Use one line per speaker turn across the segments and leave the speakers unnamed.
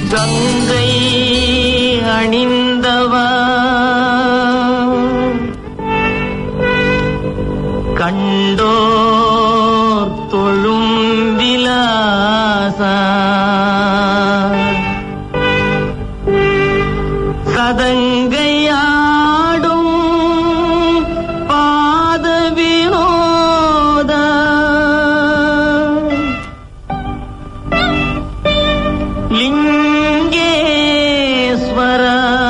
கங்கை அணிந்தவா கண்டோர் தொழும் விலாசா சதங்கையாடும் பாத வினோத லிங்கேஸ்வர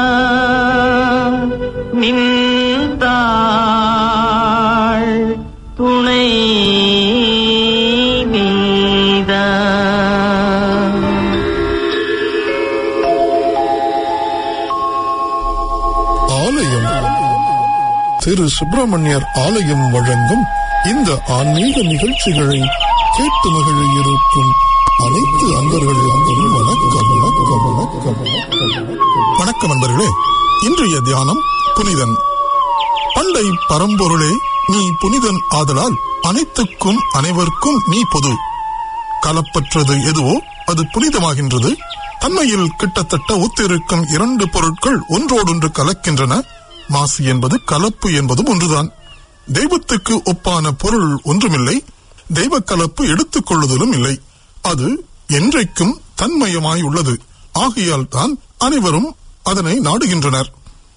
நின்றாள் துணை நீதா
ஆலயம் திரு சுப்பிரமணியர் ஆலயம் வழங்கும் இந்த ஆன்மீக நிகழ்ச்சிகளை கேட்டு மகிழ இருக்கும் அனைத்து அன்பர்களுக்கும் வணக்கம் வணக்கம் வணக்கம் வணக்கம். வணக்கம் அன்பர்களே இன்றைய தியானம் புனிதன் பண்டை பரம்பொருளே நீ புனிதன் ஆதலால் அனைத்துக்கும் அனைவருக்கும் நீ பொது கலப்பற்றது எதுவோ அது புனிதமாகின்றது தன்மையில் கிட்டத்தட்ட ஒத்திருக்கும் இரண்டு பொருட்கள் ஒன்றோடொன்று கலக்கின்றன மாசு என்பது கலப்பு என்பதும் ஒன்றுதான் தெய்வத்துக்கு ஒப்பான பொருள் ஒன்றுமில்லை தெய்வ கலப்பு எடுத்துக் கொள்ளுதலும் இல்லை அது என்றைக்கும் தன்மயமாய் உள்ளது ஆகையால் தான் அனைவரும் அதனை நாடுகின்றனர்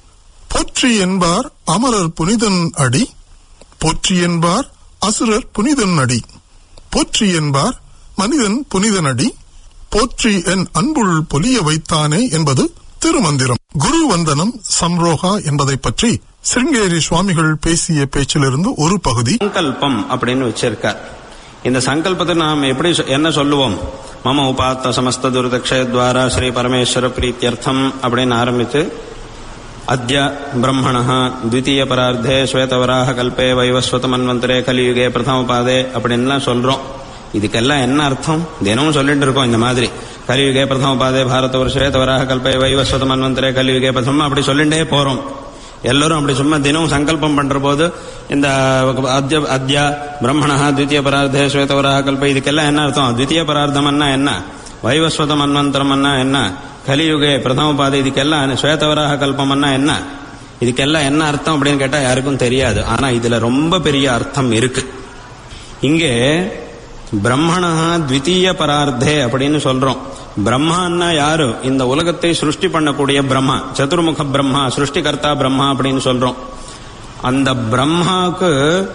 போற்றி என்பார் அமரர் புனிதன் அடி போற்றி என்பார் அசுரர் புனிதன் அடி போற்றி என்பார் மனிதன் புனிதன் அடி போற்றி என் அன்புள் பொலிய வைத்தானே என்பது திருமந்திரம் குரு வந்தனம் சம்ரோகா என்பதை பற்றி சிருங்கேரி சுவாமிகள் பேசிய பேச்சிலிருந்து ஒரு பகுதி
சங்கல்பம் அப்படின்னு வச்சிருக்கார் இந்த சங்கல்பத்தை நாம் எப்படி சொ- என்ன சொல்லுவோம் மம உபாத்த சமஸ்த துர்தக்ஷயத்வாரா ஸ்ரீ பரமேஸ்வர பிரீத்தியர்த்தம் அப்படின்னு ஆரம்பித்து அத்ய பிரம்மண த்விதீய பரார்த்தே ஸ்வேதவராக கல்பே வைவஸ்வத மன்வந்தரே கலியுகே பிரதம பாதே அப்படின்லாம் சொல்றோம் இதுக்கெல்லாம் என்ன அர்த்தம் தினமும் சொல்லிட்டு இருக்கோம் இந்த மாதிரி கலியுகே பிரதம பாதே பாரத ஒரு ஸ்வேதவராக கல்பே வைவஸ்வத மன்வந்தரே கலியுகே பிரதம அப்படி சொல்லிட்டே போறோம் எல்லாரும் அப்படி சும்மா தினமும் சங்கல்பம் பண்ற போது இந்த அத்ய அத்யா பிரம்மணா த்விତୀய பரார்த்தே ஸ்வேதவராக கல்ப இதுக்கெல்லாம் என்ன அர்த்தம் த்விତୀய பரார்த்தம்னா என்ன வைவஸ்வத மன்வந்தரம்னா என்ன கலியுகே பிரதம பாதை இதுக்கெல்லாம் ஸ்வேதவராக கல்பம்னா என்ன இதுக்கெல்லாம் என்ன அர்த்தம் அப்படின்னு கேட்டா யாருக்கும் தெரியாது ஆனா இதுல ரொம்ப பெரிய அர்த்தம் இருக்கு இங்கே பிரம்மணா த்விதீய பரார்த்தே அப்படின்னு சொல்றோம் பிரம்மான்னா யாரு இந்த உலகத்தை சிருஷ்டி பண்ணக்கூடிய பிரம்மா சதுர்முக பிரம்மா சிருஷ்டிகர்த்தா பிரம்மா அப்படின்னு சொல்றோம் அந்த பிரம்மாவுக்கு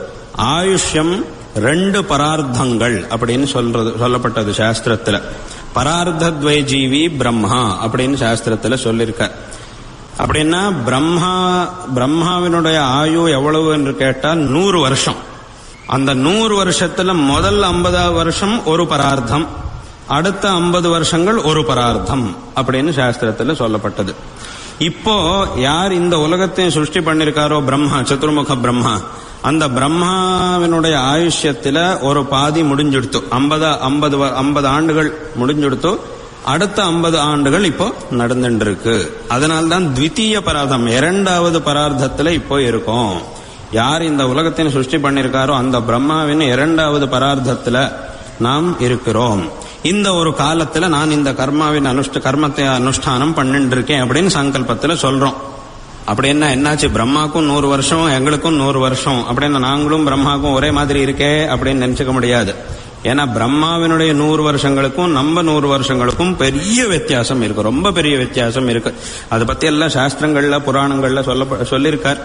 ஆயுஷ்யம் ரெண்டு பரார்த்தங்கள் அப்படின்னு சொல்றது சொல்லப்பட்டது சாஸ்திரத்துல பரார்த்தத்வை ஜீவி பிரம்மா அப்படின்னு சாஸ்திரத்துல சொல்லியிருக்கார் அப்படின்னா பிரம்மா பிரம்மாவினுடைய ஆயு எவ்வளவு என்று கேட்டால் நூறு வருஷம் அந்த நூறு வருஷத்துல முதல் ஐம்பதாவது வருஷம் ஒரு பரார்த்தம் அடுத்த ஐம்பது வருஷங்கள் ஒரு பரார்த்தம் அப்படின்னு சாஸ்திரத்துல சொல்லப்பட்டது இப்போ யார் இந்த உலகத்தையும் சிருஷ்டி பண்ணிருக்காரோ பிரம்மா சதுர்முக பிரம்மா அந்த பிரம்மாவினுடைய ஆயுஷ்யத்துல ஒரு பாதி முடிஞ்சுடுத்து ஐம்பது ஐம்பது ஐம்பது ஆண்டுகள் முடிஞ்சுடுத்து அடுத்த ஐம்பது ஆண்டுகள் இப்போ நடந்துட்டு இருக்கு அதனால்தான் த்விதீய பரார்த்தம் இரண்டாவது பரார்த்தத்துல இப்போ இருக்கோம் யார் இந்த உலகத்தின் சிருஷ்டி பண்ணிருக்காரோ அந்த பிரம்மாவின் இரண்டாவது பரார்த்தத்துல நாம் இருக்கிறோம் இந்த ஒரு காலத்துல நான் இந்த கர்மாவின் அனுஷ்ட கர்மத்தை அனுஷ்டானம் பண்ணிட்டு இருக்கேன் அப்படின்னு சங்கல்பத்துல சொல்றோம் அப்படி என்ன என்னாச்சு பிரம்மாக்கும் நூறு வருஷம் எங்களுக்கும் நூறு வருஷம் அப்படின்னு நாங்களும் பிரம்மாக்கும் ஒரே மாதிரி இருக்கே அப்படின்னு நினைச்சுக்க முடியாது ஏன்னா பிரம்மாவினுடைய நூறு வருஷங்களுக்கும் நம்ம நூறு வருஷங்களுக்கும் பெரிய வித்தியாசம் இருக்கு ரொம்ப பெரிய வித்தியாசம் இருக்கு அதை பத்தி எல்லாம் சாஸ்திரங்கள்ல புராணங்கள்ல சொல்ல சொல்லியிருக்கார்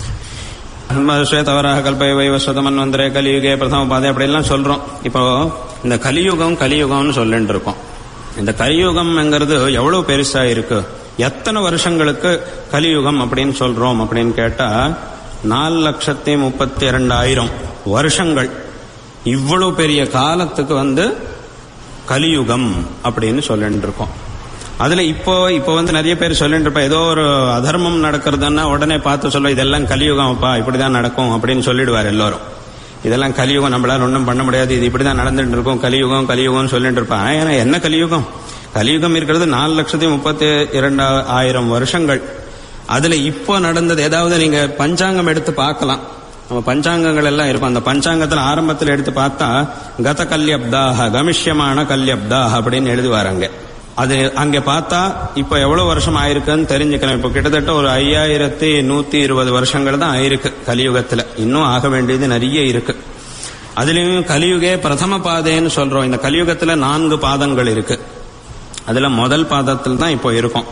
ஸ்வேதவராக கல்பை வைவஸ்வத மன்வந்தரே கலியுகே பிரதம பாதை அப்படிலாம் சொல்றோம் இப்போ இந்த கலியுகம் கலியுகம்னு சொல்லிட்டு இருக்கோம் இந்த கலியுகம்ங்கிறது எவ்வளவு பெருசா இருக்கு எத்தனை வருஷங்களுக்கு கலியுகம் அப்படின்னு சொல்றோம் அப்படின்னு கேட்டா நாலு லட்சத்தி முப்பத்தி இரண்டாயிரம் வருஷங்கள் இவ்வளவு பெரிய காலத்துக்கு வந்து கலியுகம் அப்படின்னு சொல்லிட்டு இருக்கோம் அதுல இப்போ இப்போ வந்து நிறைய பேர் சொல்லிட்டு இருப்பா ஏதோ ஒரு அதர்மம் நடக்கிறதுன்னா உடனே பார்த்து சொல்ல இதெல்லாம் கலியுகம் அப்பா இப்படிதான் நடக்கும் அப்படின்னு சொல்லிடுவார் எல்லாரும் இதெல்லாம் கலியுகம் நம்மளால ஒன்றும் பண்ண முடியாது இது இப்படிதான் நடந்துட்டு இருக்கும் கலியுகம் கலியுகம்னு சொல்லிட்டு இருப்பான் ஏன்னா என்ன கலியுகம் கலியுகம் இருக்கிறது நாலு லட்சத்தி முப்பத்தி இரண்டு ஆயிரம் வருஷங்கள் அதுல இப்போ நடந்தது ஏதாவது நீங்க பஞ்சாங்கம் எடுத்து பார்க்கலாம் நம்ம பஞ்சாங்கங்கள் எல்லாம் இருக்கும் அந்த பஞ்சாங்கத்துல ஆரம்பத்தில் எடுத்து பார்த்தா கத கல்யப்தாக கமிஷ்யமான கல்யப்தாக அப்படின்னு எழுதுவாருங்க அது அங்க பார்த்தா இப்ப எவ்வளவு வருஷம் ஆயிருக்குன்னு தெரிஞ்சுக்கணும் இப்போ கிட்டத்தட்ட ஒரு ஐயாயிரத்தி நூத்தி இருபது வருஷங்கள் தான் ஆயிருக்கு கலியுகத்துல இன்னும் ஆக வேண்டியது நிறைய இருக்கு அதுலயும் கலியுகே பிரதம பாதைன்னு சொல்றோம் இந்த கலியுகத்துல நான்கு பாதங்கள் இருக்கு அதுல முதல் பாதத்தில் தான் இப்போ இருக்கும்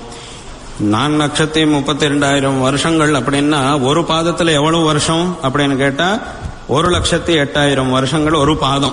நான்கு லட்சத்தி முப்பத்தி ரெண்டாயிரம் வருஷங்கள் அப்படின்னா ஒரு பாதத்துல எவ்வளவு வருஷம் அப்படின்னு கேட்டா ஒரு லட்சத்தி எட்டாயிரம் வருஷங்கள் ஒரு பாதம்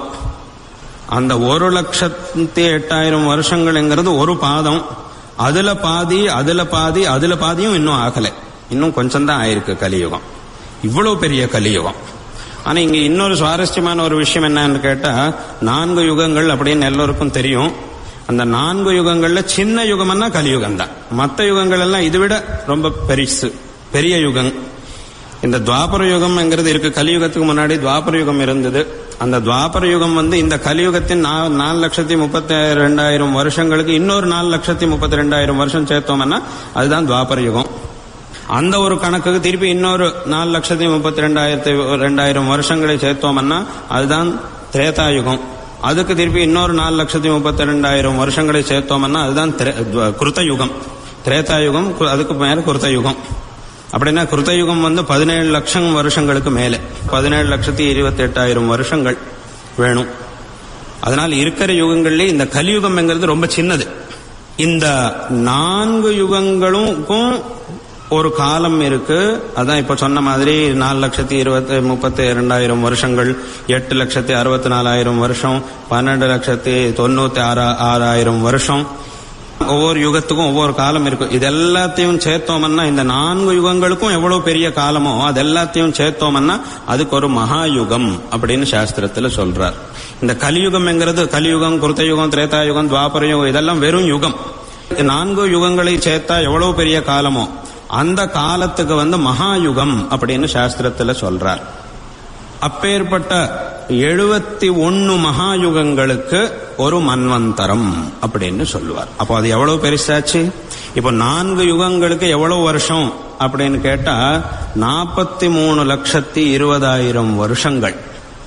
அந்த ஒரு லட்சத்தி எட்டாயிரம் வருஷங்கள்ங்கிறது ஒரு பாதம் அதுல பாதி அதுல பாதி அதுல பாதியும் இன்னும் ஆகலை இன்னும் கொஞ்சம் தான் ஆயிருக்கு கலியுகம் இவ்வளவு பெரிய கலியுகம் ஆனா இங்க இன்னொரு சுவாரஸ்யமான ஒரு விஷயம் என்னன்னு கேட்டா நான்கு யுகங்கள் அப்படின்னு எல்லோருக்கும் தெரியும் அந்த நான்கு யுகங்கள்ல சின்ன யுகம்னா கலியுகம் தான் மற்ற யுகங்கள் எல்லாம் இதை விட ரொம்ப பெருசு பெரிய யுகம் இந்த துவாபர யுகம்ங்கிறது இருக்கு கலியுகத்துக்கு முன்னாடி துவாபர யுகம் இருந்தது அந்த துவாபர யுகம் வந்து இந்த கலியுகத்தின் நா- நாலு லட்சத்தி முப்பத்தி ரெண்டாயிரம் வருஷங்களுக்கு இன்னொரு நாலு லட்சத்தி முப்பத்தி ரெண்டாயிரம் வருஷம் சேர்த்தோம்னா அதுதான் துவாபர யுகம் அந்த ஒரு கணக்குக்கு திருப்பி இன்னொரு நாலு லட்சத்தி முப்பத்தி ரெண்டாயிரத்தி ரெண்டாயிரம் வருஷங்களை சேர்த்தோம்னா அதுதான் திரேதா யுகம் அதுக்கு திருப்பி இன்னொரு நாலு லட்சத்தி முப்பத்தி ரெண்டாயிரம் வருஷங்களை சேர்த்தோம்னா அதுதான் திரே- துவ- கிருத்த யுகம் திரேதா யுகம் கு- அதுக்கு மேல கிருத்த யுகம் அப்படின்னா கிருத்த யுகம் வந்து பதினேழு லட்சம் வருஷங்களுக்கு மேலே பதினேழு லட்சத்தி இருபத்தி எட்டாயிரம் வருஷங்கள் வேணும் அதனால் இருக்கிற யுகங்கள்லயே இந்த கலியுகம்ங்கிறது ரொம்ப சின்னது இந்த நான்கு யுகங்களுக்கும் ஒரு காலம் இருக்கு அதான் இப்ப சொன்ன மாதிரி நாலு லட்சத்தி இருபத்தி முப்பத்தி இரண்டாயிரம் வருஷங்கள் எட்டு லட்சத்தி அறுபத்தி நாலாயிரம் வருஷம் பன்னெண்டு லட்சத்தி தொண்ணூத்தி ஆறா ஆறாயிரம் வருஷம் ஒவ்வொரு யுகத்துக்கும் ஒவ்வொரு காலம் இருக்கு இது எல்லாத்தையும் சேர்த்தோம்னா இந்த நான்கு யுகங்களுக்கும் எவ்வளவு பெரிய காலமோ அது எல்லாத்தையும் சேர்த்தோம்னா அதுக்கு ஒரு மகா யுகம் அப்படின்னு சாஸ்திரத்துல சொல்றார் இந்த கலியுகம்ங்கிறது கலியுகம் குருத்தயுகம் திரேதாயுகம் துவாபர யுகம் இதெல்லாம் வெறும் யுகம் இந்த நான்கு யுகங்களை சேர்த்தா எவ்வளவு பெரிய காலமோ அந்த காலத்துக்கு வந்து மகா யுகம் அப்படின்னு சாஸ்திரத்துல சொல்றார் அப்பேற்பட்ட எழுபத்தி ஒன்னு மகாயுகங்களுக்கு ஒரு மன்வந்தரம் அப்படின்னு சொல்லுவார் அப்போ அது எவ்வளவு பெருசாச்சு இப்போ நான்கு யுகங்களுக்கு எவ்வளவு வருஷம் அப்படின்னு கேட்டா நாற்பத்தி மூணு லட்சத்தி இருபதாயிரம் வருஷங்கள்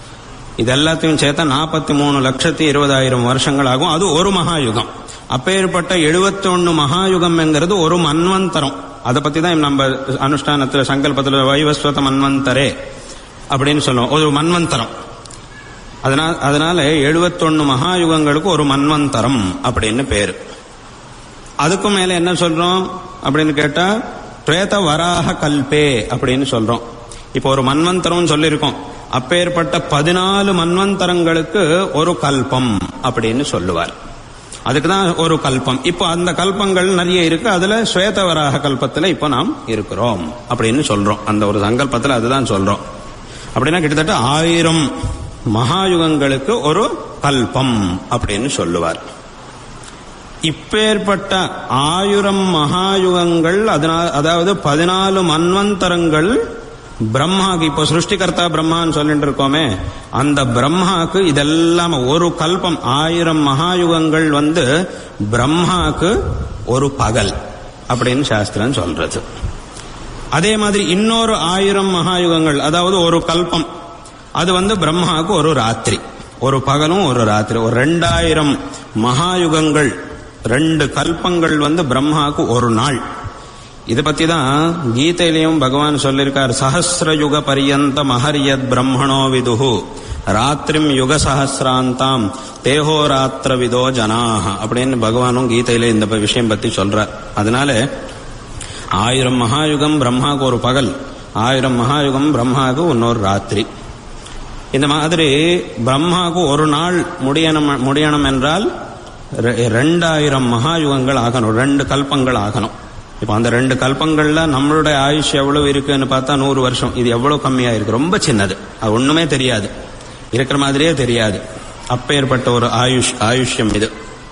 இது எல்லாத்தையும் சேர்த்தா நாற்பத்தி மூணு லட்சத்தி இருபதாயிரம் வருஷங்கள் ஆகும் அது ஒரு மகாயுகம் அப்பேற்பட்ட எழுபத்தி ஒன்னு மகாயுகம்ங்கிறது ஒரு மன்வந்தரம் அதை பத்தி தான் நம்ம அனுஷ்டானத்துல சங்கல்பத்துல வைவஸ்வத மன்வந்தரே அப்படின்னு சொல்லுவோம் ஒரு மன்வந்தரம் அதனால் அதனால எழுபத்தொன்னு மகாயுகங்களுக்கு ஒரு மன்வந்தரம் அப்படின்னு பேரு அதுக்கும் மேல என்ன சொல்றோம் அப்படின்னு கேட்டா பிரேத வராக கல்பே அப்படின்னு சொல்றோம் இப்போ ஒரு மன்வந்தரம் சொல்லியிருக்கோம் அப்பேற்பட்ட பதினாலு மன்வந்தரங்களுக்கு ஒரு கல்பம் அப்படின்னு சொல்லுவார் அதுக்கு தான் ஒரு கல்பம் இப்போ அந்த கல்பங்கள் நிறைய இருக்கு அதுல ஸ்வேதவராக கல்பத்துல இப்போ நாம் இருக்கிறோம் அப்படின்னு சொல்றோம் அந்த ஒரு சங்கல்பத்துல அதுதான் சொல்றோம் அப்படின்னா கிட்டத்தட்ட ஆயிரம் மகாயுகங்களுக்கு ஒரு கல்பம் அப்படின்னு சொல்லுவார் இப்பேற்பட்ட ஆயிரம் மகாயுகங்கள் அதனால் அதாவது பதினாலு மன்வந்தரங்கள் பிரம்மாக்கு இப்போ சிருஷ்டிகர்த்தா பிரம்மான்னு சொல்லிட்டு இருக்கோமே அந்த பிரம்மாக்கு இதெல்லாம் ஒரு கல்பம் ஆயிரம் மகாயுகங்கள் வந்து பிரம்மாக்கு ஒரு பகல் அப்படின்னு சாஸ்திரம் சொல்றது அதே மாதிரி இன்னொரு ஆயிரம் மகாயுகங்கள் அதாவது ஒரு கல்பம் அது வந்து பிரம்மாவுக்கு ஒரு ராத்திரி ஒரு பகலும் ஒரு ராத்திரி ஒரு ரெண்டாயிரம் மகாயுகங்கள் ரெண்டு கல்பங்கள் வந்து பிரம்மாவுக்கு ஒரு நாள் இதை பத்தி தான் கீதையிலையும் பகவான் சொல்லியிருக்கார் சஹசிர யுக பரியந்த மஹரியத் பிரம்மணோ விதுஹு ராத்திரிம் யுக சஹசிராந்தாம் தேஹோ ராத்திர விதோ ஜனாக அப்படின்னு பகவானும் கீதையில இந்த விஷயம் பத்தி சொல்றார் அதனால ஆயிரம் மகாயுகம் பிரம்மாவுக்கு ஒரு பகல் ஆயிரம் மகாயுகம் பிரம்மாவுக்கு இன்னொரு ராத்திரி இந்த மாதிரி பிரம்மாவுக்கு ஒரு நாள் முடியணும் முடியணும் என்றால் ரெ- ரெண்டாயிரம் மகாயுகங்கள் ஆகணும் ரெண்டு கல்பங்கள் ஆகணும் இப்போ அந்த ரெண்டு கல்பங்கள்ல நம்மளுடைய ஆயுஷ் எவ்வளவு இருக்குன்னு பார்த்தா நூறு வருஷம் இது எவ்வளவு கம்மியா இருக்கு ரொம்ப சின்னது அது ஒண்ணுமே தெரியாது இருக்கிற மாதிரியே தெரியாது அப்பேற்பட்ட ஒரு ஆயுஷ் ஆயுஷ்யம் இது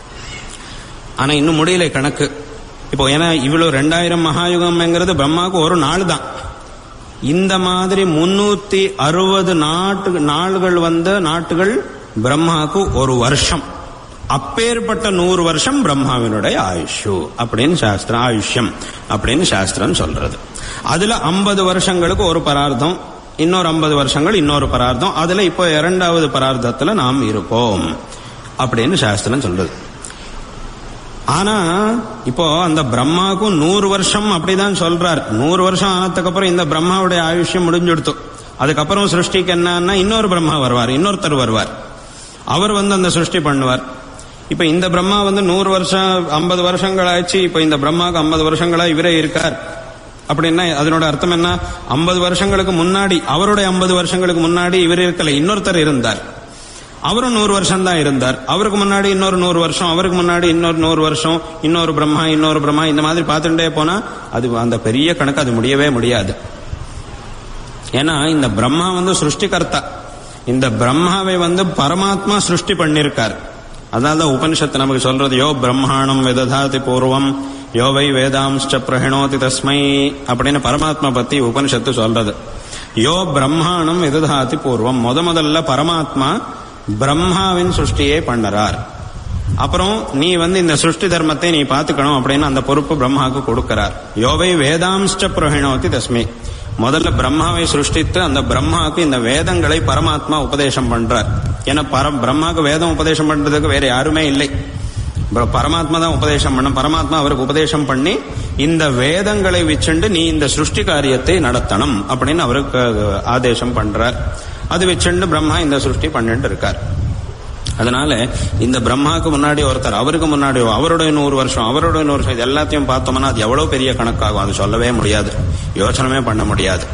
ஆனா இன்னும் முடியல கணக்கு இப்போ ஏன்னா இவ்வளவு ரெண்டாயிரம் மகாயுகம்ங்கிறது பிரம்மாவுக்கு ஒரு நாள் தான் இந்த மாதிரி முன்னூத்தி அறுபது நாட்டு நாள்கள் வந்த நாட்டுகள் பிரம்மாவுக்கு ஒரு வருஷம் அப்பேற்பட்ட நூறு வருஷம் பிரம்மாவினுடைய ஆயுஷு அப்படின்னு சாஸ்திரம் ஆயுஷ்யம் அப்படின்னு சாஸ்திரம் சொல்றது அதுல ஐம்பது வருஷங்களுக்கு ஒரு பரார்த்தம் இன்னொரு ஐம்பது வருஷங்கள் இன்னொரு பரார்த்தம் அதுல இப்போ இரண்டாவது பரார்த்தத்துல நாம் இருப்போம் அப்படின்னு சாஸ்திரம் சொல்றது ஆனா இப்போ அந்த பிரம்மாவுக்கும் நூறு வருஷம் அப்படிதான் சொல்றார் நூறு வருஷம் ஆனதுக்கு அப்புறம் இந்த பிரம்மாவுடைய ஆயுஷ்யம் முடிஞ்சுடுத்து அதுக்கப்புறம் சிருஷ்டிக்கு என்னன்னா இன்னொரு பிரம்மா வருவார் இன்னொருத்தர் வருவார் அவர் வந்து அந்த சிருஷ்டி பண்ணுவார் இப்ப இந்த பிரம்மா வந்து நூறு வருஷம் ஐம்பது வருஷங்கள் ஆச்சு இப்ப இந்த பிரம்மாவுக்கு ஐம்பது வருஷங்களா இவரே இருக்கார் அப்படின்னா அதனோட அர்த்தம் என்ன ஐம்பது வருஷங்களுக்கு முன்னாடி அவருடைய ஐம்பது வருஷங்களுக்கு முன்னாடி இவர் இருக்கல இன்னொருத்தர் இருந்தார் அவரும் நூறு வருஷம் தான் இருந்தார் அவருக்கு முன்னாடி இன்னொரு நூறு வருஷம் அவருக்கு முன்னாடி இன்னொரு நூறு வருஷம் இன்னொரு பிரம்மா இன்னொரு பிரம்மா இந்த மாதிரி பார்த்துட்டே போனா அது அந்த பெரிய கணக்கு அது முடியவே முடியாது ஏன்னா இந்த பிரம்மா வந்து சிருஷ்டிகர்த்தா இந்த பிரம்மாவை வந்து பரமாத்மா சிருஷ்டி பண்ணிருக்கார் அதனால தான் உபனிஷத்து நமக்கு சொல்றது யோ பிரம்மாணம் விததாதி பூர்வம் யோவை வேதாம்ச்ச பிரஹிணோதி தஸ்மை அப்படின்னு பரமாத்மா பத்தி உபனிஷத்து சொல்றது யோ பிரம்மாணம் விததாதி பூர்வம் முத முதல்ல பரமாத்மா பிரம்மாவின் சிருஷ்டியே பண்ணறார் அப்புறம் நீ வந்து இந்த சிருஷ்டி தர்மத்தை நீ பாத்துக்கணும் அப்படின்னு அந்த பொறுப்பு பிரம்மாவுக்கு கொடுக்கிறார் யோவை வேதாம்ச்ச பிரஹிணோதி தஸ்மை முதல்ல பிரம்மாவை சிருஷ்டித்து அந்த பிரம்மாவுக்கு இந்த வேதங்களை பரமாத்மா உபதேசம் பண்றார் ஏன்னா பர பிரம்மாவுக்கு வேதம் உபதேசம் பண்றதுக்கு வேற யாருமே இல்லை ப- பரமாத்மா தான் உபதேசம் பண்ண பரமாத்மா அவருக்கு உபதேசம் பண்ணி இந்த வேதங்களை வச்சுண்டு நீ இந்த சிருஷ்டி காரியத்தை நடத்தணும் அப்படின்னு அவருக்கு ஆதேசம் பண்றார் அது வச்சுண்டு பிரம்மா இந்த சிருஷ்டி பண்ணிட்டு இருக்கார் அதனால இந்த பிரம்மாவுக்கு முன்னாடி ஒருத்தர் அவருக்கு முன்னாடி அவருடைய நூறு வருஷம் அவருடைய நூறு வருஷம் இது எல்லாத்தையும் பார்த்தோம்னா அது எவ்வளவு பெரிய கணக்காகும் அது சொல்லவே முடியாது யோசனமே பண்ண முடியாது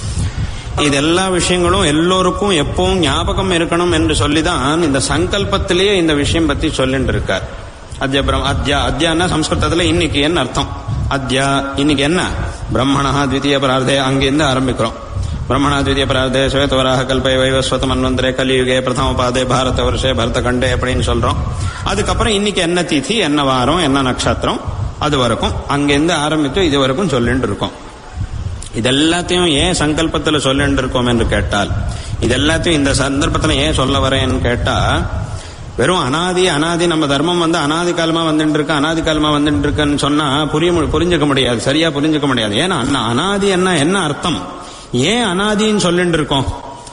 இது எல்லா விஷயங்களும் எல்லோருக்கும் எப்பவும் ஞாபகம் இருக்கணும் என்று சொல்லிதான் இந்த சங்கல்பத்திலேயே இந்த விஷயம் பத்தி சொல்லிட்டு இருக்கார் அத்ய பிரம் அத்யா அத்யான்னா சம்ஸ்கிருதத்துல இன்னைக்கு என்ன அர்த்தம் அத்யா இன்னைக்கு என்ன பிரம்மணா த்விதீய பிரார்த்தே அங்கிருந்து ஆரம்பிக்கிறோம் பிரம்மணா த்விதீய பிரார்த்தே ஸ்வேதவராக கல்பை வைவஸ்வத மன்வந்தரே கலியுகே பிரதம பாதே பாரத வருஷே பரத கண்டே அப்படின்னு சொல்றோம் அதுக்கப்புறம் இன்னைக்கு என்ன திதி என்ன வாரம் என்ன நட்சத்திரம் அது வரைக்கும் அங்கிருந்து ஆரம்பித்து இது வரைக்கும் சொல்லிட்டு இருக்கோம் இதெல்லாத்தையும் ஏன் சங்கல்பத்துல சொல்லிட்டு இருக்கோம் என்று கேட்டால் இதெல்லாத்தையும் இந்த சந்தர்ப்பத்துல ஏன் சொல்ல வரேன்னு கேட்டா வெறும் அனாதி அனாதி நம்ம தர்மம் வந்து அனாதி காலமா வந்துட்டு இருக்கு அனாதி காலமா வந்துட்டு இருக்குன்னு சொன்னா புரிய மு- புரிஞ்சுக்க முடியாது சரியா புரிஞ்சுக்க முடியாது ஏன்னா அண்ணா- அனாதி என்ன என்ன அர்த்தம் ஏன் அனாதின்னு சொல்லிட்டு இருக்கோம்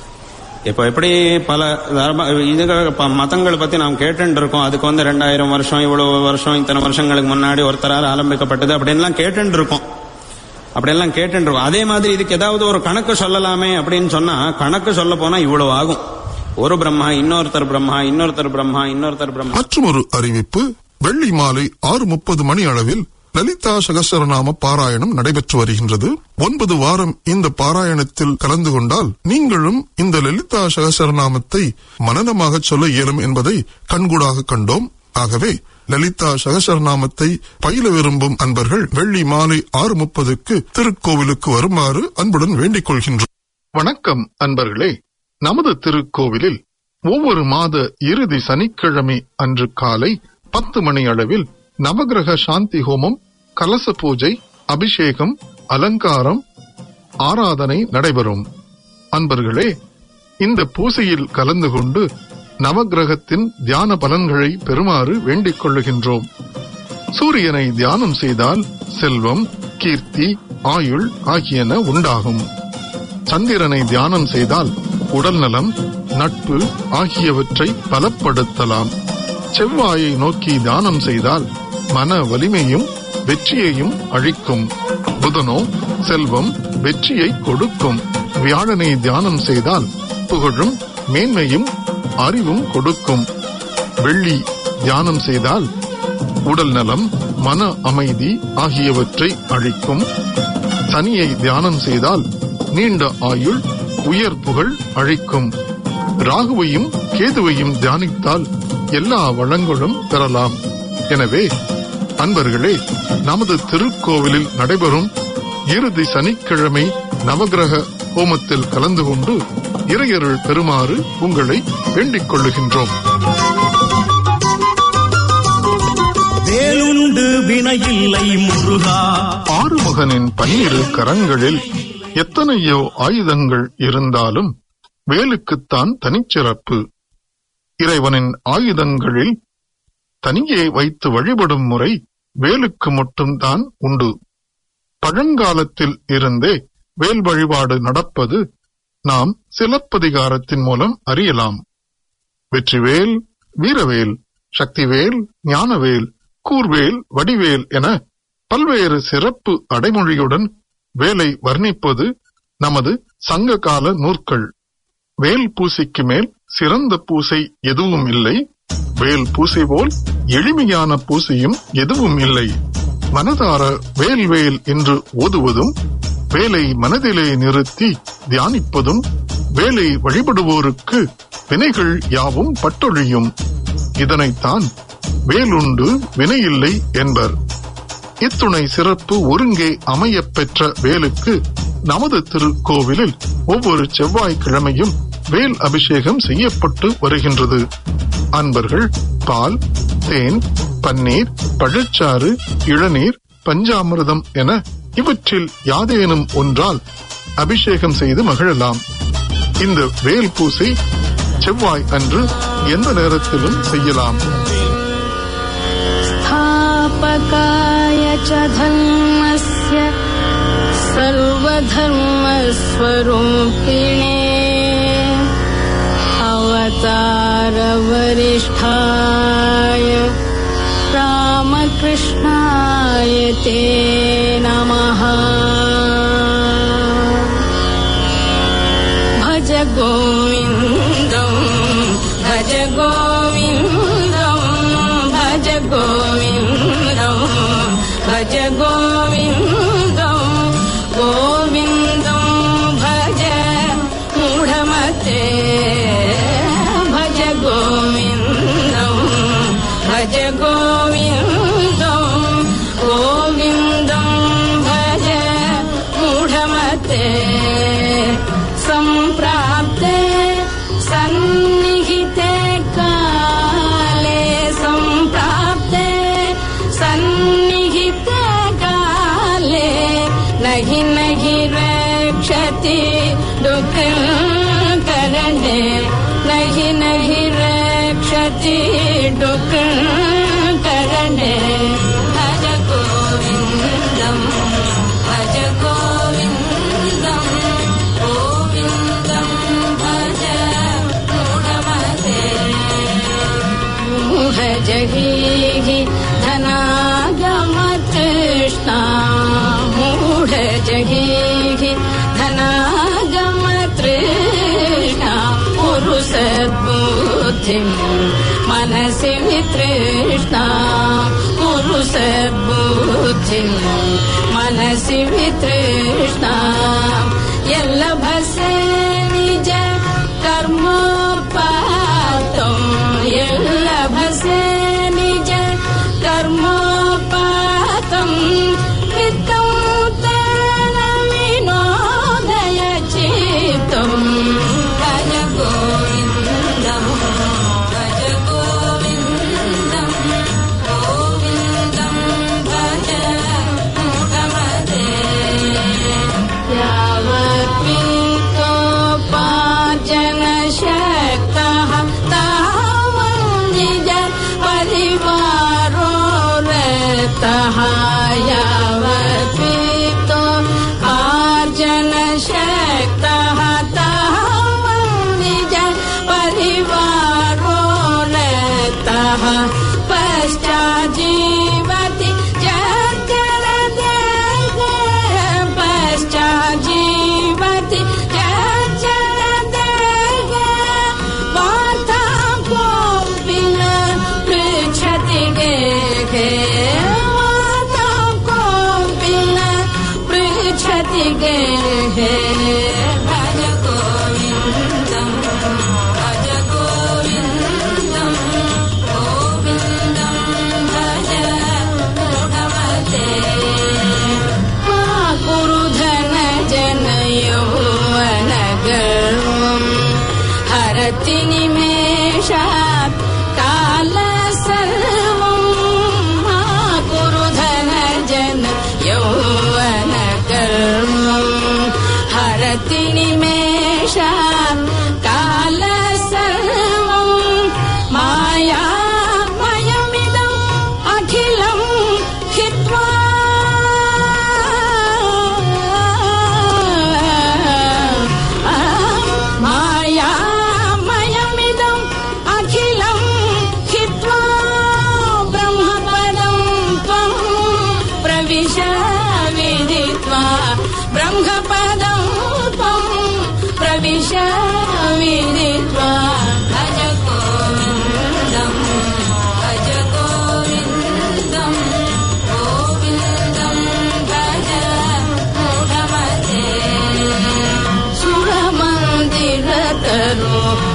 இப்போ எப்படி பல தர்ம இதுகள் ப- மதங்களை பத்தி நாம் கேட்டுட்டு இருக்கோம் அதுக்கு வந்து ரெண்டாயிரம் வருஷம் இவ்வளவு வருஷம் இத்தனை வருஷங்களுக்கு முன்னாடி ஒருத்தரால் ஆரம்பிக்கப்பட்டது அப்படின்லாம் கேட்டுட்டு இருக்கோம் அப்படியெல்லாம் கேட்டுட்டு இருக்கோம் அதே மாதிரி இதுக்கு ஏதாவது ஒரு கணக்கு சொல்லலாமே அப்படின்னு சொன்னா கணக்கு சொல்ல போனா இவ்வளவு ஆகும் ஒரு பிரம்மா இன்னொருத்தர் பிரம்மா இன்னொருத்தர் பிரம்மா இன்னொருத்தர் பிரம்மா
மற்றொரு அறிவிப்பு வெள்ளி மாலை ஆறு முப்பது மணி அளவில் லலிதா சகசரநாம பாராயணம் நடைபெற்று வருகின்றது ஒன்பது வாரம் இந்த பாராயணத்தில் கலந்து கொண்டால் நீங்களும் இந்த லலிதா சகசரநாமத்தை மனனமாக சொல்ல இயலும் என்பதை கண்கூடாக கண்டோம் ஆகவே லலிதா சகசரநாமத்தை பயில விரும்பும் அன்பர்கள் வெள்ளி மாலை ஆறு முப்பதுக்கு திருக்கோவிலுக்கு வருமாறு அன்புடன் வேண்டிக் கொள்கின்றோம் வணக்கம் அன்பர்களே நமது திருக்கோவிலில் ஒவ்வொரு மாத இறுதி சனிக்கிழமை அன்று காலை பத்து மணி அளவில் நவகிரக சாந்தி ஹோமம் கலச பூஜை அபிஷேகம் அலங்காரம் ஆராதனை நடைபெறும் அன்பர்களே இந்த பூசையில் கலந்து கொண்டு நவகிரகத்தின் தியான பலன்களை பெறுமாறு வேண்டிக் கொள்ளுகின்றோம் சூரியனை தியானம் செய்தால் செல்வம் கீர்த்தி ஆயுள் ஆகியன உண்டாகும் சந்திரனை தியானம் செய்தால் உடல்நலம் நட்பு ஆகியவற்றை பலப்படுத்தலாம் செவ்வாயை நோக்கி தியானம் செய்தால் மன வலிமையும் வெற்றியையும் அழிக்கும் புதனோ செல்வம் வெற்றியை கொடுக்கும் வியாழனை தியானம் செய்தால் புகழும் மேன்மையும் அறிவும் கொடுக்கும் வெள்ளி தியானம் செய்தால் உடல் நலம் மன அமைதி ஆகியவற்றை அழிக்கும் சனியை தியானம் செய்தால் நீண்ட ஆயுள் உயர் புகழ் அழிக்கும் ராகுவையும் கேதுவையும் தியானித்தால் எல்லா வளங்களும் பெறலாம் எனவே அன்பர்களே நமது திருக்கோவிலில் நடைபெறும் இறுதி சனிக்கிழமை நவகிரக ஹோமத்தில் கலந்து கொண்டு இறையருள் பெறுமாறு உங்களை வேண்டிக் கொள்ளுகின்றோம்
வேலுண்டு வினையில்லை முருகா
ஆறுமுகனின் பன்னிரு கரங்களில் எத்தனையோ ஆயுதங்கள் இருந்தாலும் வேலுக்குத்தான் தனிச்சிறப்பு இறைவனின் ஆயுதங்களில் தனியே வைத்து வழிபடும் முறை வேலுக்கு மட்டும்தான் உண்டு பழங்காலத்தில் இருந்தே வேல் வழிபாடு நடப்பது நாம் சிலப்பதிகாரத்தின் மூலம் அறியலாம் வெற்றிவேல் வீரவேல் சக்திவேல் ஞானவேல் கூர்வேல் வடிவேல் என பல்வேறு சிறப்பு அடைமொழியுடன் வேலை வர்ணிப்பது நமது சங்க கால நூற்கள் வேல் பூசைக்கு மேல் சிறந்த பூசை எதுவும் இல்லை வேல் பூசை போல் எளிமையான பூசையும் எதுவும் இல்லை மனதார வேல் வேல் என்று ஓதுவதும் வேலை மனதிலே நிறுத்தி தியானிப்பதும் வேலை வழிபடுவோருக்கு வினைகள் யாவும் பட்டொழியும் இதனைத்தான் வேலுண்டு வினையில்லை என்பர் இத்துணை சிறப்பு ஒருங்கே அமையப் பெற்ற வேலுக்கு நமது திருக்கோவிலில் ஒவ்வொரு செவ்வாய்க்கிழமையும் வேல் அபிஷேகம் செய்யப்பட்டு வருகின்றது அன்பர்கள் பால் தேன் பன்னீர் பழச்சாறு இளநீர் பஞ்சாமிர்தம் என இவற்றில் யாதேனும் ஒன்றால் அபிஷேகம் செய்து மகிழலாம் இந்த வேல் பூசை செவ்வாய் அன்று எந்த நேரத்திலும் செய்யலாம்
स्थापकाय च धर्मस्य सर्वधर्मस्वरूपिणे अवतारवरिष्ठाय रामकृष्णाय ते नमः भज गोविन्दम् भज गोविन्दम् भज गोविन्दम् भज गोविन्दम् गोविन्दम् भज मूढमते भज गोविन्दम् भज गोविन्दम् गोविन्दम् भज मूढमते सम्प्राप्ते सन्निहिते काले सम्प्राप्ते सन्निहिते काले नहि नहि रक्षति दुःख करणे नहि नहि रक्षति दुःख करणे भज गोविन्दम् भज गोविन्दम् गोविन्दम् भज मूढमते मूढ जगीहि धनागमतृष्णा मूढ जगीहि धनागमतृष्णा पुरुषद्बुद्धिम् मनसि वितृष्णा पुरुषद्बुद्धिम् मनसि वितृष्णा यल्लभसे निज कर्मोपातम् यल्लभसे निज कर्मोपातम् वित्तम् तेन विनोदय चित्तम् भज गोविन्दम् भज गोविन्दम् गोविन्दम् भज मुखमदे यावत्पितोपार्जनशक्तः तावन्निज परिवारो रतः यावत्पितो आर्जनशक्तः तावन्निज परिवारो रतः पश्चाजीवति जर्जरदेह पश्चाजीवति जर्जरदेह वार्ता कोऽपि न पृच्छति गेहे वार्ता कोऽपि न पृच्छति गेहे भज गोविन्दम् भज गोविन्दम् गोविन्दम् भज मूढमते मा कुरु धन जन यौवनगर्वम् हरति निमेषात् काल सर्वम् मा कुरु धन जन यौवनगर्वम् हरति निमेषात् काल सर्वम् मायामयमिदम् अखिलम् हित्वा मायामयमिदम् अखिलम् हित्वा ब्रह्मपदम् प्रविश विदित्वा ब्रह्मपदं त्वं प्रविश विदित्वा भज गोविन्दं भज गोविन्दं गोविन्दं भज मूढमते सुरमन्दिरतरो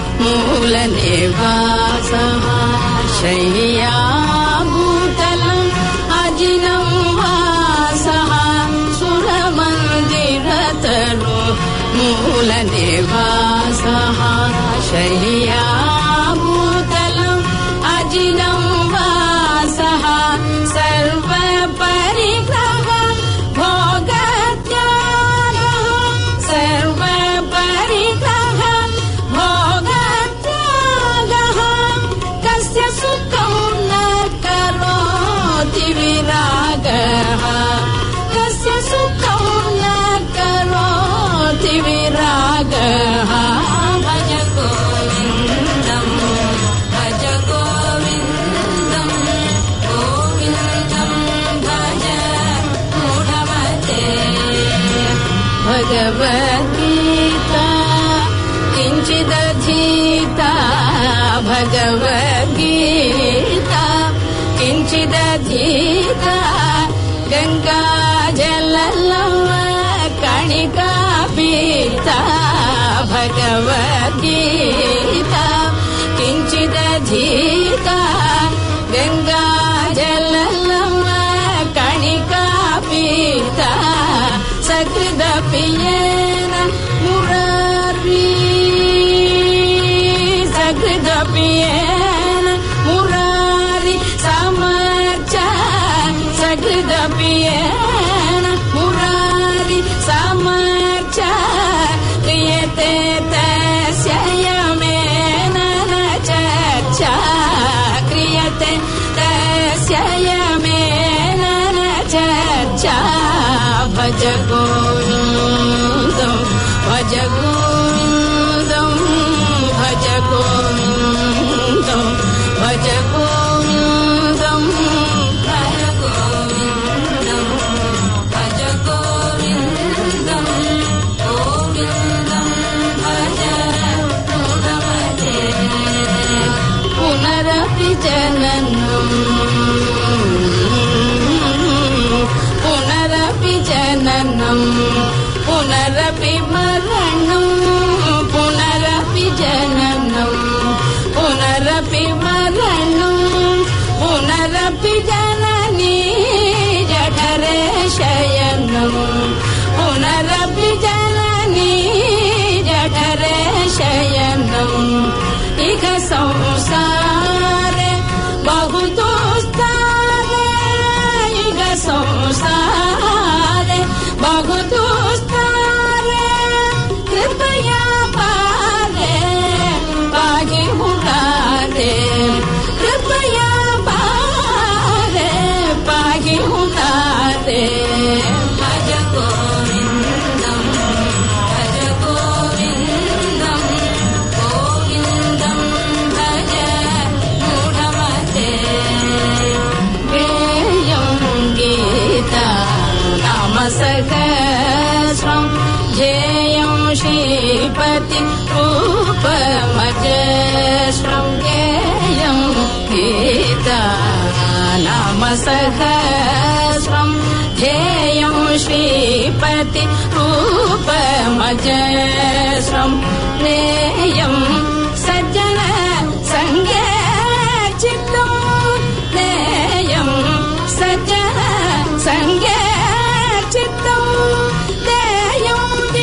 मूलनिवासः शय्याभूतलम् अजिनं वासः सुरमन्दिरतरो मूलनिवासः शय्याभूतलम् अजिनं वासः सर्वपरिग्रह भोगत्यागः सर्वपरिग्रह भोगत्यागः कस्य सुखं न करोति विरागः कस्य सुखं न करोति विरागः भज गोविन्दं भज गोविन्दं गोविन्दं भज मूढमते भगवद्गीता किञ्चिदधीता भगवद्गीता किञ्चिदधीता गङ्गाजललव कणिका पीता भगवद्गीता किञ्चिदधीता गङ्गाजललव कणिका पीता सकृदपि येन मुरारी सकृदपि येन मुरारि समर्च सकृदपि येन मुरारि समर्च क्रियते तस्य यमेन न चर्चा क्रियते तस्य यमेन न चर्चा भज गोविन्दं भज गोविन्दं भज गोविन्दं भज गोविन्दं भज गोविन्दं भज गोविन्दं गोविन्दं भज मूढमते पुनरपि जननम् पुनरपि जननम् पुनरपि मरणम् पुनरपि जननम् पुनरपि मरणम् पुनरपि जननी जठरे शयनम् पुनरपि जननी जठरे शयनम् इह संसारे बहु दुस्तारे इह संसारे बहु दुस्तारे कृपया पारे पाहि मुरारे कृपया पारे पाहि मुरारे भज गोविन्दं भज गोविन्दं गोविन्दं भज मूढमते गेयं गीता नाम सहस्रं ध्येयं श्रीपति रूपमजस्रं गेयं गीता नाम सहस्रं ध्येयं श्रीपति रूपमजस्रं नेयं सज्जन सङ्गे चित्तं नेयं सज्जन सङ्गे चित्तं देयं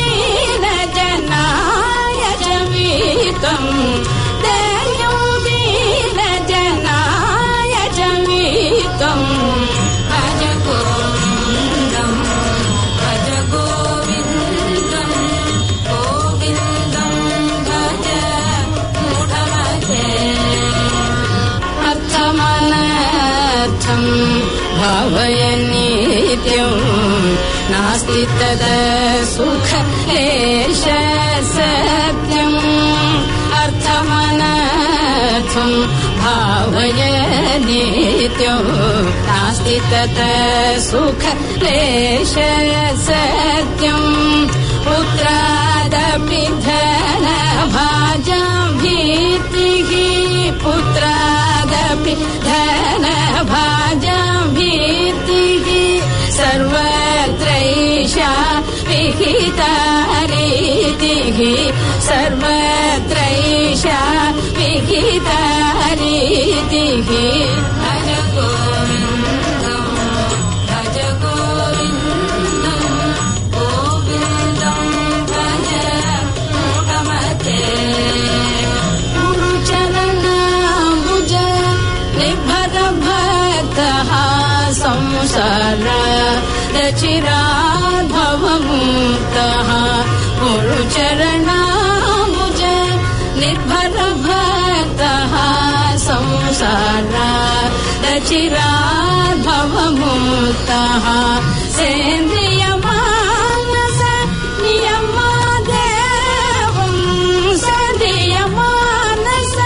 दीनजनाय च वीतं देयं दीनजनाय च वीतं भज गोविन्दं भज गोविन्दं गोविन्दं भज मूढमते अर्थमनर्थं भावय नित्यं नास्ति तद सुख एष सत्यम् अर्थमनर्थं भावय नित्यं नास्ति तत सुख क्लेश सत्यम् पुत्रादपि धनभाजां भीतिः पुत्रादपि धनभाजां भीतिः सर्वत्रैषा विहिता रीतिः सर्वत्रैषा विहिता रीतिः भज गोविन्दं भज गोविन्दं गोविन्दं भज मूढमते गुरुचरणाम्बुज निभरभक्तः संसार रचिराभवमुक्तः गुरुचरणाम्बुज निर्भरभक्तः संसार रचिराभवमुक्तः सेन्द्रियमानस नियमादेवं सदियमानस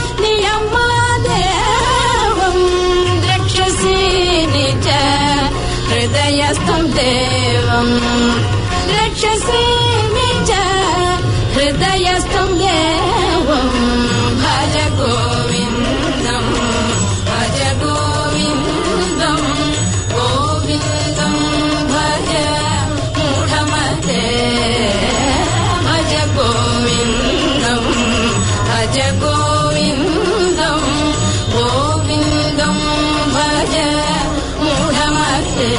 नियमादेवं द्रक्षसि निज हृदयस्थं देवम् रक्षसि निज हृदयस्थं देवं भज गोविन्दं भज गोविन्दं गोविन्दं भज मूढमते भज गोविन्दं भज गोविन्दं गोविन्दं भज मूढमते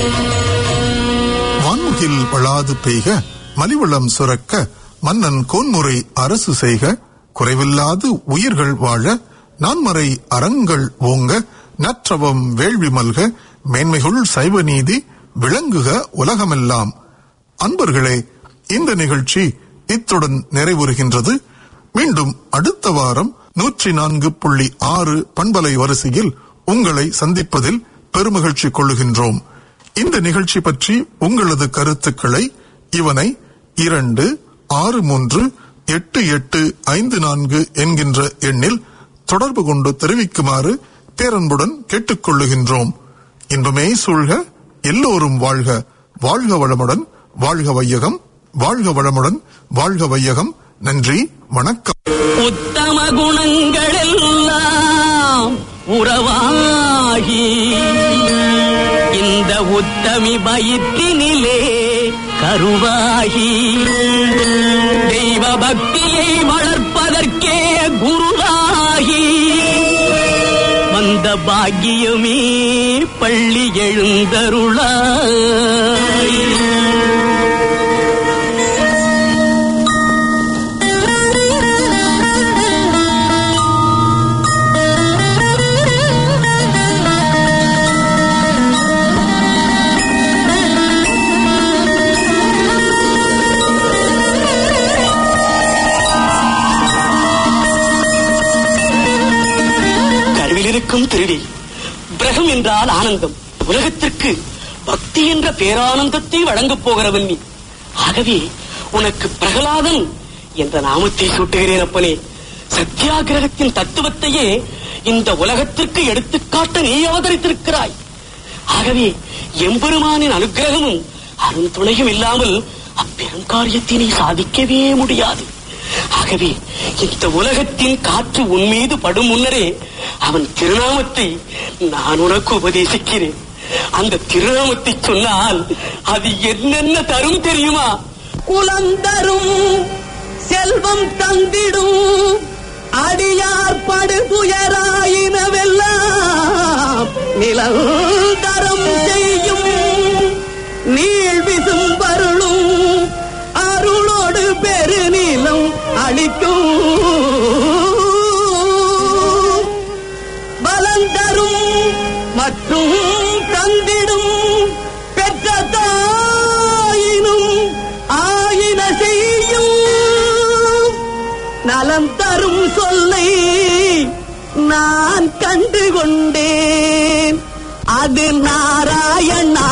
வான்முகில் வளாது பெய்க மலிவளம் சுரக்க மன்னன் கோன்முறை அரசு செய்க குறைவில்லாது உயிர்கள் வாழ நான்மறை அறங்கள் ஓங்க நற்றவம் வேள்வி மல்க மேன்மைகுள் சைவ நீதி விளங்குக உலகமெல்லாம் அன்பர்களே இந்த நிகழ்ச்சி இத்துடன் நிறைவுறுகின்றது மீண்டும் அடுத்த வாரம் நூற்றி நான்கு புள்ளி ஆறு பண்பலை வரிசையில் உங்களை சந்திப்பதில் பெருமகிழ்ச்சி கொள்ளுகின்றோம் இந்த நிகழ்ச்சி பற்றி உங்களது கருத்துக்களை இவனை இரண்டு ஆறு மூன்று எட்டு எட்டு ஐந்து நான்கு என்கின்ற எண்ணில் தொடர்பு கொண்டு தெரிவிக்குமாறு பேரன்புடன் கேட்டுக்கொள்ளுகின்றோம் இன்பமே சூழ்க எல்லோரும் வாழ்க வாழ்க வளமுடன் வாழ்க வையகம் வாழ்க வளமுடன் வாழ்க வையகம் நன்றி வணக்கம்
உத்தம குணங்களெல்லாம் உறவாகி இந்த உத்தமி வயிற்றினிலே கருவாகி தெய்வ பக்தியை வளர்ப்பதற்கே குருவாகி வந்த பாக்கியமே பள்ளி எழுந்தருளாய் கருவில் இருக்கும் திருடி பிரகம் என்றால் ஆனந்தம் உலகத்திற்கு பக்தி என்ற பேரானந்தத்தை வழங்கப் போகிறவன் நீ ஆகவே உனக்கு பிரகலாதன் என்ற நாமத்தை சூட்டுகிறேன் அப்பனே சத்தியாகிரகத்தின் தத்துவத்தையே இந்த உலகத்திற்கு எடுத்துக்காட்ட நீ அவதரித்திருக்கிறாய் ஆகவே எம்பெருமானின் அனுக்கிரகமும் அருண் துணையும் இல்லாமல் அப்பெரும் காரியத்தை நீ சாதிக்கவே முடியாது ஆகவே இந்த உலகத்தின் காற்று உன் மீது படும் முன்னரே அவன் திருநாமத்தை நான் உனக்கு உபதேசிக்கிறேன் அந்த திருநாமத்தை சொன்னால் அது என்னென்ன தரும் தெரியுமா குலம் தரும் செல்வம் தந்திடும் அடியார் படுதுயராயினவெல்லாம் நிலந்தரம் செய்யும் நீள் விசும்பருளும் அருளோடு பெருநிலம் அளிக்கும் பலந்தரும் மற்றும் தந்திடும் பெற்ற தாயினும் ஆயின செய்யும் நலம் தரும் சொல்லை நான் கண்டு கொண்டேன் அது நாராயணா